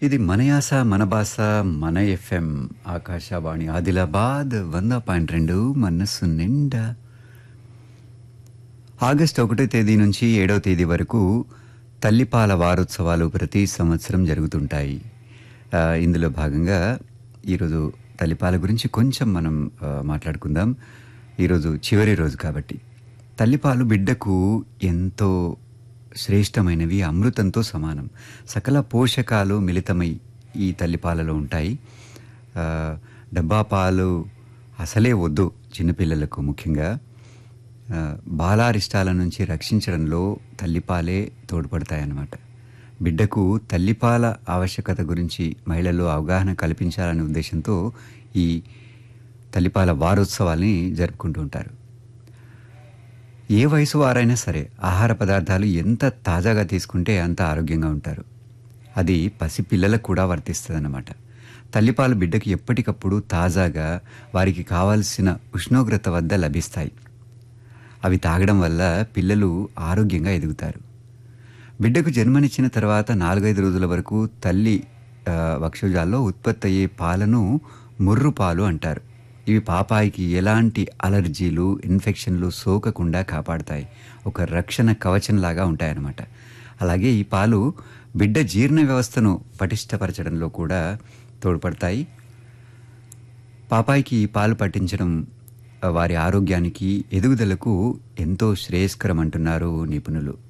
ఇది మన యాస మన భాష మన ఎఫ్ఎం ఆకాశవాణి ఆదిలాబాద్ వంద పాయింట్ రెండు మనస్సు నిండా ఆగస్టు ఒకటో తేదీ నుంచి ఏడవ తేదీ వరకు తల్లిపాల వారోత్సవాలు ప్రతి సంవత్సరం జరుగుతుంటాయి ఆ, ఇందులో భాగంగా ఈరోజు తల్లిపాల గురించి కొంచెం మనం ఆ, మాట్లాడుకుందాం ఈరోజు చివరి రోజు కాబట్టి తల్లిపాలు బిడ్డకు ఎంతో శ్రేష్టమైనవి అమృతంతో సమానం సకల పోషకాలు మిళితమై ఈ తల్లిపాలలో ఉంటాయి ఆ, డబ్బా పాలు అసలే వద్దు చిన్నపిల్లలకు ముఖ్యంగా ఆ, బాలారిష్టాల నుంచి రక్షించడంలో తల్లిపాలే తోడ్పడతాయన్నమాట బిడ్డకు తల్లిపాల ఆవశ్యకత గురించి మహిళల్లో అవగాహన కల్పించాలనే ఉద్దేశంతో ఈ తల్లిపాల వారోత్సవాల్ని జరుపుకుంటూ ఉంటారు ఏ వయసు వారైనా సరే ఆహార పదార్థాలు ఎంత తాజాగా తీసుకుంటే అంత ఆరోగ్యంగా ఉంటారు అది పసిపిల్లలకు కూడా వర్తిస్తుందన్నమాట తల్లిపాలు బిడ్డకి ఎప్పటికప్పుడు తాజాగా వారికి కావాల్సిన ఉష్ణోగ్రత వద్ద లభిస్తాయి అవి తాగడం వల్ల పిల్లలు ఆరోగ్యంగా ఎదుగుతారు బిడ్డకు జన్మనిచ్చిన తర్వాత నాలుగైదు రోజుల వరకు తల్లి ఆ, వక్షోజాల్లో ఉత్పత్తి అయ్యే పాలను ముర్రు పాలు అంటారు ఇవి పాపాయికి ఎలాంటి అలర్జీలు ఇన్ఫెక్షన్లు సోకకుండా కాపాడతాయి ఒక రక్షణ కవచంలాగా ఉంటాయన్నమాట అలాగే ఈ పాలు బిడ్డ జీర్ణ వ్యవస్థను పటిష్టపరచడంలో కూడా తోడ్పడతాయి పాపాయికి ఈ పాలు పట్టించడం ఆ, వారి ఆరోగ్యానికి ఎదుగుదలకు ఎంతో శ్రేయస్కరం అంటున్నారు నిపుణులు